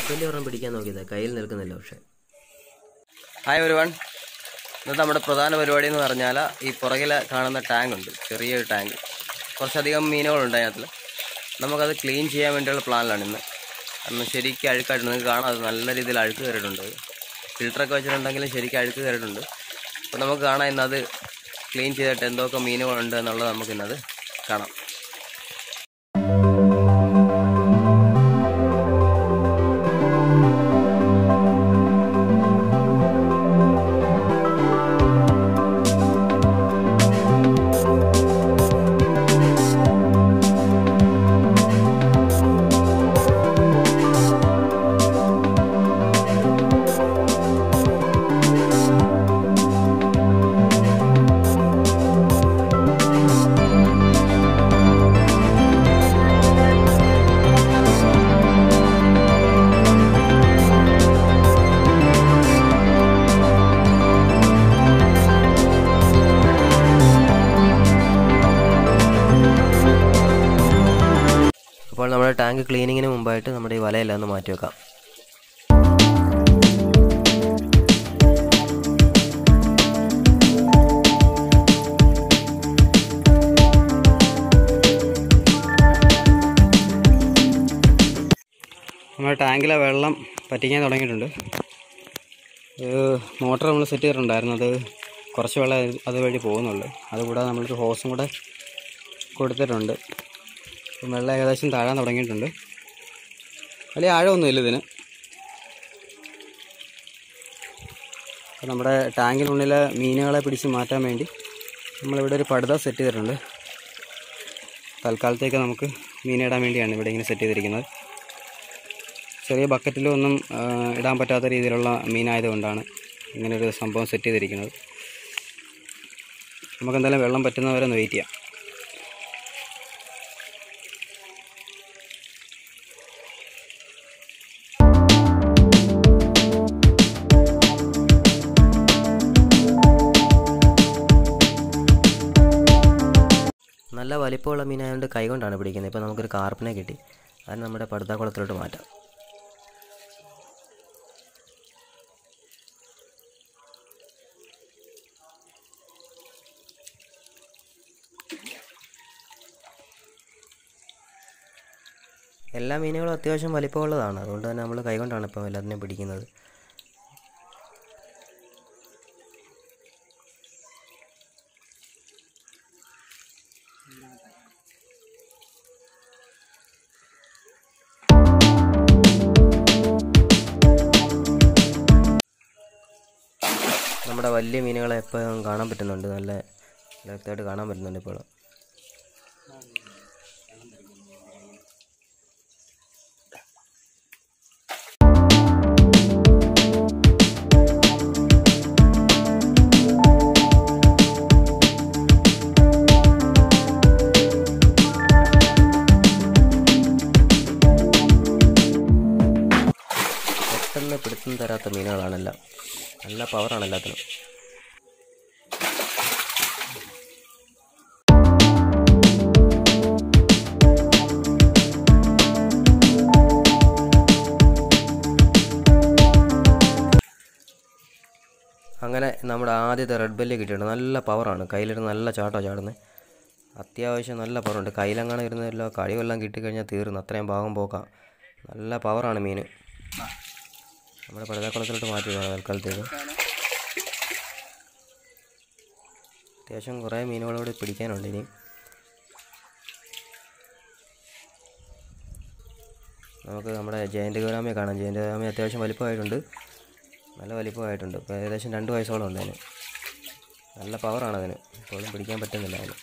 വലിയ ഒരെണ്ണം പിടിക്കാൻ നോക്കിയതാ കയ്യിൽ നിൽക്കുന്നില്ല പക്ഷെ ഹായ് ഒരു വൺ ഇന്നത്തെ നമ്മുടെ പ്രധാന പരിപാടി എന്ന് പറഞ്ഞാൽ ഈ പുറകിൽ കാണുന്ന ടാങ്ക് ഉണ്ട് ചെറിയൊരു ടാങ്ക് കുറച്ചധികം മീനുകളുണ്ട് അതിനകത്തിൽ നമുക്കത് ക്ലീൻ ചെയ്യാൻ വേണ്ടിയുള്ള പ്ലാനിലാണ് ഇന്ന് അന്ന് ശരിക്കും അഴുക്കായിട്ട് നിങ്ങൾക്ക് കാണാം അത് നല്ല രീതിയിൽ അഴുക്ക് കയറിയിട്ടുണ്ട് ഫിൽറ്ററൊക്കെ വെച്ചിട്ടുണ്ടെങ്കിലും ശരിക്കും അഴുക്ക് കയറിയിട്ടുണ്ട് അപ്പോൾ നമുക്ക് കാണാം ഇന്നത് ക്ലീൻ ചെയ്തിട്ട് എന്തൊക്കെ മീനുകളുണ്ട് എന്നുള്ളത് നമുക്ക് ഇന്നത് കാണാം അപ്പോൾ നമ്മുടെ ടാങ്ക് ക്ലീനിങ്ങിന് മുമ്പായിട്ട് നമ്മുടെ ഈ വലയെല്ലാം ഒന്ന് മാറ്റി വെക്കാം നമ്മുടെ ടാങ്കിലെ വെള്ളം പറ്റിക്കാൻ തുടങ്ങിയിട്ടുണ്ട് മോട്ടർ നമ്മൾ സെറ്റ് ചെയ്തിട്ടുണ്ടായിരുന്നു അത് കുറച്ച് വെള്ളം അത് അതുവഴി പോകുന്നുള്ളൂ അതുകൂടാതെ നമ്മളൊരു ഹോസും കൂടെ കൊടുത്തിട്ടുണ്ട് അപ്പം വെള്ളം ഏകദേശം താഴാൻ തുടങ്ങിയിട്ടുണ്ട് വലിയ ആഴമൊന്നുമില്ല ഇതിന് അപ്പോൾ നമ്മുടെ ടാങ്കിനുള്ളിലെ മീനുകളെ പിടിച്ച് മാറ്റാൻ വേണ്ടി നമ്മളിവിടെ ഒരു പടുത സെറ്റ് ചെയ്തിട്ടുണ്ട് തൽക്കാലത്തേക്ക് നമുക്ക് മീനിടാൻ വേണ്ടിയാണ് ഇവിടെ ഇങ്ങനെ സെറ്റ് ചെയ്തിരിക്കുന്നത് ചെറിയ ബക്കറ്റിലും ഒന്നും ആ, ഇടാൻ പറ്റാത്ത രീതിയിലുള്ള മീനായതുകൊണ്ടാണ് ഇങ്ങനൊരു സംഭവം സെറ്റ് ചെയ്തിരിക്കുന്നത് നമുക്ക് എന്തായാലും വെള്ളം പറ്റുന്നവരെ ഒന്ന് വെയിറ്റ് ചെയ്യാം നല്ല വലിപ്പമുള്ള മീനായതുകൊണ്ട് കൈകൊണ്ടാണ് പിടിക്കുന്നത് ഇപ്പോൾ നമുക്കൊരു കാർപ്പിനെ കിട്ടി അത് നമ്മുടെ പടുതാക്കുളത്തിലോട്ട് മാറ്റാം എല്ലാ മീനുകളും അത്യാവശ്യം വലിപ്പമുള്ളതാണ് അതുകൊണ്ട് തന്നെ നമ്മൾ കൈകൊണ്ടാണ് ഇപ്പോൾ എല്ലാത്തിനെയും പിടിക്കുന്നത് നമ്മുടെ വലിയ മീനുകളെ എപ്പോഴും കാണാൻ പറ്റുന്നുണ്ട് നല്ല വ്യക്തമായിട്ട് കാണാൻ പറ്റുന്നുണ്ട് ഇപ്പോൾ പെട്ടെന്ന് പിടുത്തം തരാത്ത മീനുകളാണെല്ലാം നല്ല പവറാണ് എല്ലാത്തിനും അങ്ങനെ നമ്മുടെ ആദ്യത്തെ റെഡ് ബെല്ലി കിട്ടിയിട്ടുണ്ട് നല്ല പവറാണ് കയ്യിലിരുന്ന് നല്ല ചാട്ടോ ചാടുന്നത് അത്യാവശ്യം നല്ല പവറുണ്ട് കയ്യിലെങ്ങനെ ഇരുന്നല്ലോ കഴിവെല്ലാം കിട്ടിക്കഴിഞ്ഞാൽ തീർന്നു അത്രയും ഭാഗം പോക്കാം നല്ല പവറാണ് മീൻ നമ്മുടെ പഴുതാക്കുളത്തിലോട്ട് മാറ്റി വേണം തൽക്കാലത്തേക്ക് അത്യാവശ്യം കുറേ മീനുകളോട് പിടിക്കാനുണ്ട് ഇനി നമുക്ക് നമ്മുടെ ജയൻ്റ് ഗൗരാമയെ കാണാം ജയൻ്റ് ഗൗരാമി അത്യാവശ്യം വലിപ്പമായിട്ടുണ്ട് നല്ല വലിപ്പമായിട്ടുണ്ട് ഇപ്പോൾ ഏകദേശം രണ്ട് വയസ്സോളം ഉണ്ട് അതിന് നല്ല പവറാണ് അതിന് ഇപ്പോഴും പിടിക്കാൻ പറ്റുന്നില്ല അതിന്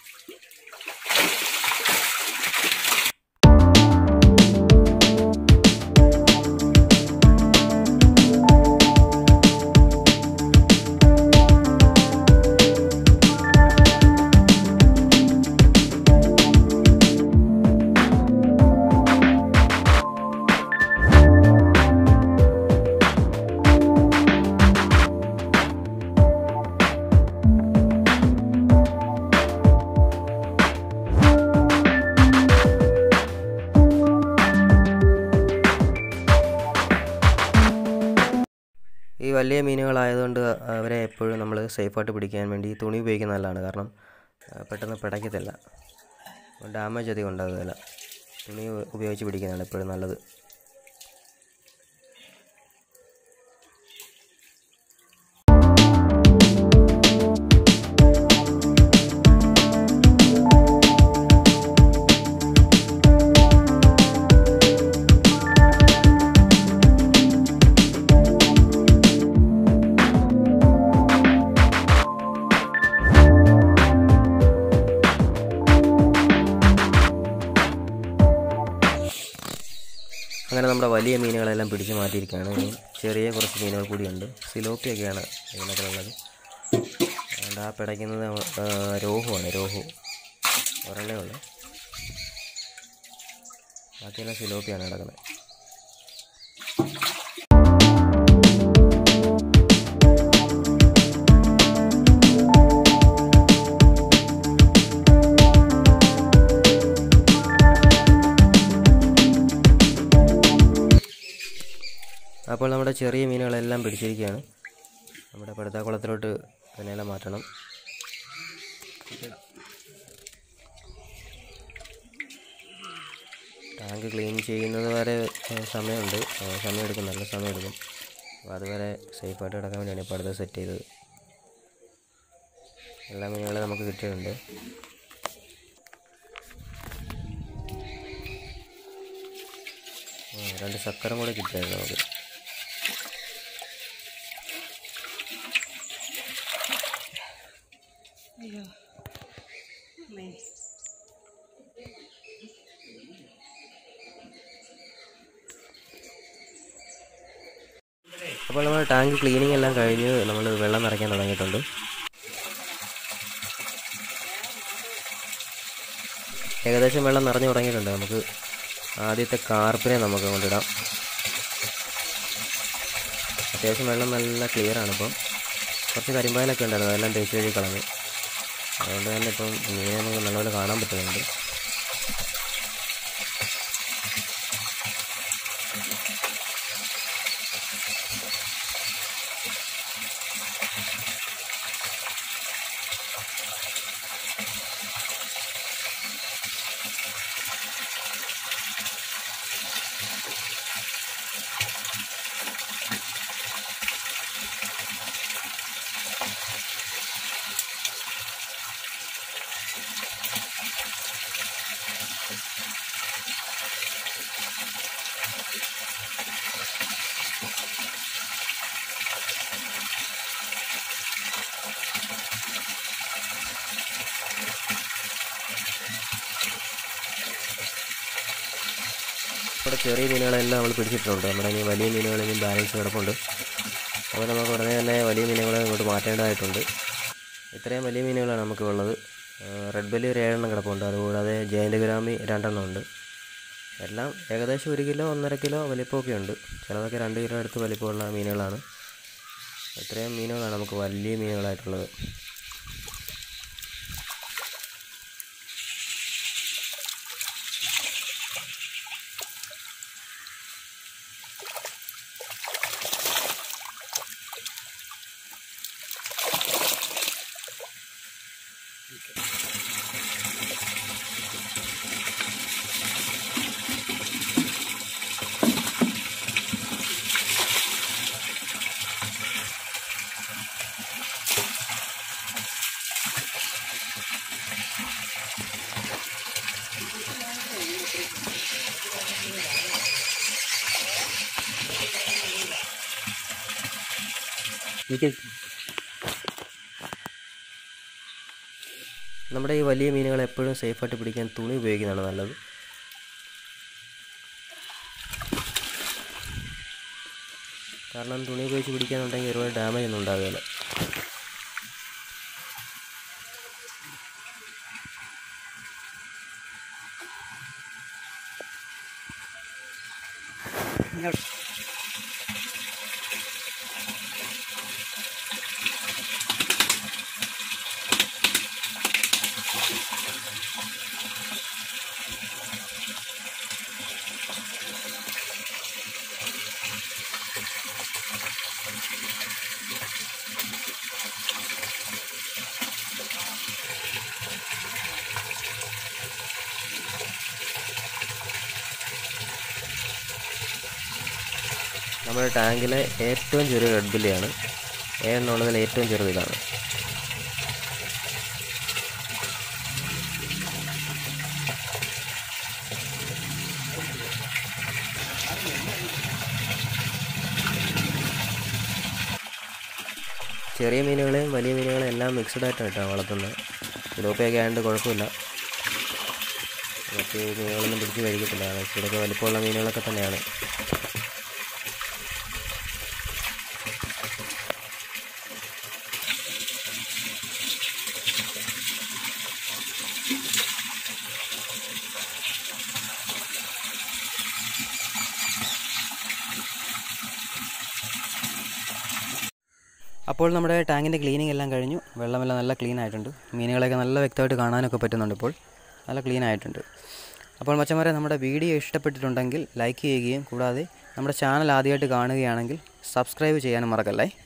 ഈ വലിയ മീനുകളായതുകൊണ്ട് അവരെ എപ്പോഴും നമ്മൾ സേഫായിട്ട് പിടിക്കാൻ വേണ്ടി തുണി ഉപയോഗിക്കുന്നത് നല്ലതാണ് കാരണം ആ, പെട്ടെന്ന് പിടയ്ക്കത്തില്ല ഡാമേജ് അധികം ഉണ്ടാകുകയില്ല തുണി ഉപയോഗിച്ച് പിടിക്കുന്നതാണ് എപ്പോഴും നല്ലത് അങ്ങനെ നമ്മുടെ വലിയ മീനുകളെല്ലാം പിടിച്ച് മാറ്റിയിരിക്കുകയാണ് ഇനി ചെറിയ കുറച്ച് മീനുകൾ കൂടിയുണ്ട് സിലോപ്പിയൊക്കെയാണ് ഇതിനകത്തുള്ളത് അതുകൊണ്ട് ആ പിടയ്ക്കുന്നത് ആ, രോഹുവാണ് രോഹു ഒരെണ്ണേ ഉള്ളു ബാക്കിയെല്ലാം സിലോപ്പിയാണ് കിടക്കുന്നത് അപ്പോൾ നമ്മുടെ ചെറിയ മീനുകളെല്ലാം പിടിച്ചിരിക്കുകയാണ് നമ്മുടെ പടുത്താക്കുളത്തിലോട്ട് അതിനെല്ലാം മാറ്റണം ടാങ്ക് ക്ലീൻ ചെയ്യുന്നത് വരെ ഏഹ്, സമയമുണ്ട് ഏഹ്, സമയമെടുക്കും നല്ല സമയമെടുക്കും അപ്പോൾ അതുവരെ സേഫായിട്ട് കിടക്കാൻ വേണ്ടിയാണ് ഇപ്പോൾ അടുത്ത് സെറ്റ് ചെയ്തത് എല്ലാ മീനുകളും നമുക്ക് കിട്ടിയിട്ടുണ്ട് ആ, രണ്ട് ചക്കരം കൂടെ കിട്ടിയായിരുന്നു നമുക്ക് അപ്പോൾ നമ്മൾ ടാങ്ക് ക്ലീനിങ് എല്ലാം കഴിഞ്ഞ് നമ്മൾ വെള്ളം നിറയ്ക്കാൻ തുടങ്ങിയിട്ടുണ്ട് ഏകദേശം വെള്ളം നിറഞ്ഞു തുടങ്ങിയിട്ടുണ്ട് നമുക്ക് ആദ്യത്തെ കാർപ്പിനെ നമുക്ക് കൊണ്ടിടാം അത്യാവശ്യം വെള്ളം നല്ല ക്ലിയർ ആണ് ഇപ്പം കുറച്ച് കരിമ്പായലൊക്കെ ഉണ്ടായിരുന്നു അതെല്ലാം തേച്ച് കഴുകി കളഞ്ഞു അതുകൊണ്ട് തന്നെ ഇപ്പം മീനെ നമുക്ക് നല്ലപോലെ കാണാൻ പറ്റുന്നുണ്ട് ഇവിടെ ചെറിയ മീനുകളെല്ലാം നമ്മൾ പിടിച്ചിട്ടുണ്ട് നമ്മുടെ ഇനി വലിയ മീനുകൾ ഇനി ബാലൻസ് കിടപ്പുണ്ട് അപ്പോൾ നമുക്ക് ഉടനെ തന്നെ വലിയ മീനുകളെ ഇങ്ങോട്ട് മാറ്റേണ്ടതായിട്ടുണ്ട് ഇത്രയും വലിയ മീനുകളാണ് നമുക്ക് ഉള്ളത് റെഡ് ബെല്ലി ഒരു ഏഴെണ്ണം കിടപ്പുണ്ട് അതുകൂടാതെ ജയന്റ് ഗ്രാമി രണ്ടെണ്ണം ഉണ്ട് എല്ലാം ഏകദേശം ഒരു കിലോ ഒന്നര കിലോ വലിപ്പമൊക്കെ ഉണ്ട് ചിലതൊക്കെ രണ്ട് കിലോ അടുത്ത് വലിപ്പമുള്ള മീനുകളാണ് ഇത്രയും മീനുകളാണ് നമുക്ക് വലിയ മീനുകളായിട്ടുള്ളത് എനിക്ക് നമ്മുടെ ഈ വലിയ മീനുകളെ എപ്പോഴും സേഫായിട്ട് പിടിക്കാൻ തുണി ഉപയോഗിക്കുന്നതാണ് നല്ലത് കാരണം തുണി ഉപയോഗിച്ച് പിടിക്കാനുണ്ടെങ്കിൽ ഒരുപാട് ഡാമേജ് ഒന്നും ഉണ്ടാകുകയില്ല നമ്മുടെ ടാങ്കിലെ ഏറ്റവും ചെറിയ റെഡ് ബില്ലിയാണ് ഏഴെണ്ണമുള്ളതിൽ ഏറ്റവും ചെറുത് ഇതാണ് ചെറിയ മീനുകളെയും വലിയ മീനുകളെയും എല്ലാം മിക്സ്ഡ് ആയിട്ടാണ് കേട്ടോ വളർത്തുന്നത് ഫിലോപ്പിയൊക്കെ ആയതുകൊണ്ട് കുഴപ്പമില്ല മറ്റ് മീനുകളൊന്നും പിടിച്ച് കഴിക്കത്തില്ല ഇവിടെയൊക്കെ വലിപ്പമുള്ള മീനുകളൊക്കെ തന്നെയാണ് അപ്പോൾ നമ്മുടെ ടാങ്കിൻ്റെ ക്ലീനിങ് എല്ലാം കഴിഞ്ഞു വെള്ളമെല്ലാം നല്ല ക്ലീൻ ആയിട്ടുണ്ട് മീനുകളെയൊക്കെ നല്ല വ്യക്തമായിട്ട് കാണാനൊക്കെ പറ്റുന്നുണ്ട് ഇപ്പോൾ നല്ല ക്ലീൻ ആയിട്ടുണ്ട് അപ്പോൾ മച്ചന്മാരെ നമ്മുടെ വീഡിയോ ഇഷ്ടപ്പെട്ടിട്ടുണ്ടെങ്കിൽ ലൈക്ക് ചെയ്യുകയും കൂടാതെ നമ്മുടെ ചാനൽ ആദ്യമായിട്ട് കാണുകയാണെങ്കിൽ സബ്സ്ക്രൈബ് ചെയ്യാനും മറക്കല്ലേ